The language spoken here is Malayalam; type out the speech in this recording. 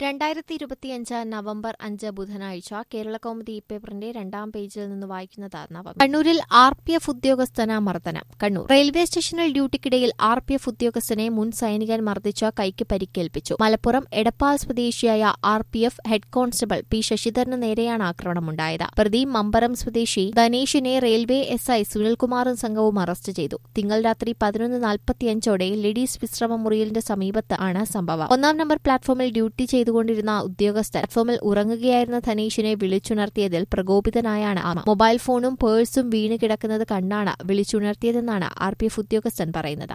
രണ്ടായിരത്തി ഇരുപത്തിയഞ്ച് നവംബർ അഞ്ച് ബുധനാഴ്ച കേരള കൗമുദി പേപ്പറിന്റെ രണ്ടാം പേജിൽ നിന്ന് വായിക്കുന്നത് നവം കണ്ണൂരിൽ ആർ പി എഫ് ഉദ്യോഗസ്ഥന മർദ്ദനം കണ്ണൂർ റെയിൽവേ സ്റ്റേഷനിൽ ഡ്യൂട്ടിക്കിടയിൽ ആർ പി എഫ് ഉദ്യോഗസ്ഥനെ മുൻ സൈനികൻ മർദ്ദിച്ച കൈക്ക് പരിക്കേൽപ്പിച്ചു മലപ്പുറം എടപ്പാൾ സ്വദേശിയായ R P F head constable P ശശിധരന് നേരെയാണ് ആക്രമണമുണ്ടായത് പ്രതി മമ്പറം സ്വദേശി ധനേഷിനെ റെയിൽവേ എസ് ഐ സുനിൽകുമാറും സംഘവും അറസ്റ്റ് ചെയ്തു തിങ്കൾ രാത്രി പതിനൊന്ന് നാൽപ്പത്തിയഞ്ചോടെ ലേഡീസ് വിശ്രമ മുറിയിലിന്റെ സമീപത്ത് ആണ് സംഭവം ഒന്നാം നമ്പർ പ്ലാറ്റ്ഫോമിൽ ഡ്യൂട്ടി ചെയ്തുകൊണ്ടിരുന്ന ഉദ്യോഗസ്ഥർ പ്ലാറ്റ്ഫോമിൽ ഉറങ്ങുകയായിരുന്ന ധനേഷിനെ വിളിച്ചുണർത്തിയതിൽ പ്രകോപിതനായാണ് ആമ മൊബൈൽ ഫോണും പേഴ്സും വീണ് കിടക്കുന്നത് കണ്ടാണ് വിളിച്ചുണർത്തിയതെന്നാണ് ആർ പി എഫ് ഉദ്യോഗസ്ഥൻ പറയുന്നത്